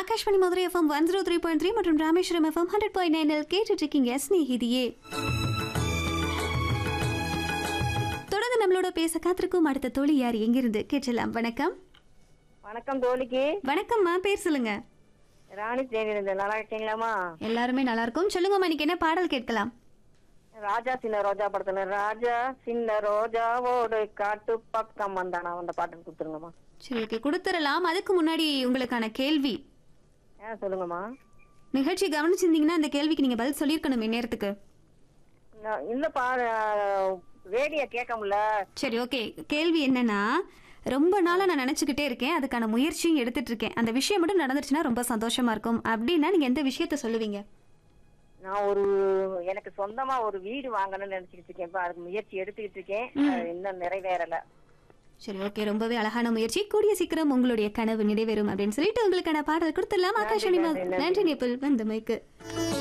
Akashvani Madurai FM one zero three point three மற்றும் Rameswaram FM hundred point நைனில் கேட்டுட்டு இருக்கீங்க ஸ்நேகிதியே தொடர்ந்து நம்மளோட பேச காத்திருக்கும் அடுத்த தோழி யார் எங்கிருந்து கேட்டலாம் வணக்கம் வணக்கம் தோழிக்கு வணக்கம்மா பேர் சொல்லுங்க ராணி தேனிருந்த நல்லா இருக்கீங்களாமா எல்லாருமே நல்லா இருக்கும் சொல்லுங்கம்மா இன்னைக்கு என்ன பாடல் கேட்கலாம் ராஜா சின்ன ரோஜா படத்துல ராஜா சின்ன ரோஜாவோடு காட்டு பக்கம் வந்தானா அந்த பாட்டு கொடுத்துருங்கம்மா சரி ஓகே கொடுத்துடலாம் அதுக்கு முன்னாடி உங்களுக்கான கேள்வி ஆ சொல்லுங்கம்மா நிகழ்ச்சி கவனிச்சிருந்தீங்கன்னா அந்த கேள்விக்கு நீங்க பதில் சொல்லியிருக்கணும் இந்நேரத்துக்கு நான் இல்லப்பா ரேடியோ கேட்க முடியல சரி ஓகே கேள்வி என்னன்னா ரொம்ப நாளா நான் நினைச்சுக்கிட்டே இருக்கேன் அதுக்கான முயற்சியும் எடுத்துட்டு இருக்கேன் அந்த விஷயம் மட்டும் நடந்துருச்சுன்னா ரொம்ப சந்தோஷமா இருக்கும் அப்படின்னா நீங்க எந்த விஷயத்த சொல்லுவீங்க நான் ஒரு எனக்கு சொந்தமா ஒரு வீடு வாங்கணும்னு நினைச்சுக்கிட்டு இருக்கேன் இப்ப அதுக்கு முயற்சி எடுத்துக்கிட்டு இருக்கேன் அது இன்னும் நிறைவேறல சரி ஓகே ரொம்பவே அழகான முயற்சி கூடிய சீக்கிரம் உங்களுடைய கனவு நிறைவேறும் அப்படின்னு சொல்லிட்டு உங்களுக்கான பாடல் கொடுத்துடலாம் ஆகாஷ் நன்றி நேபிள் வந்தமைக்கு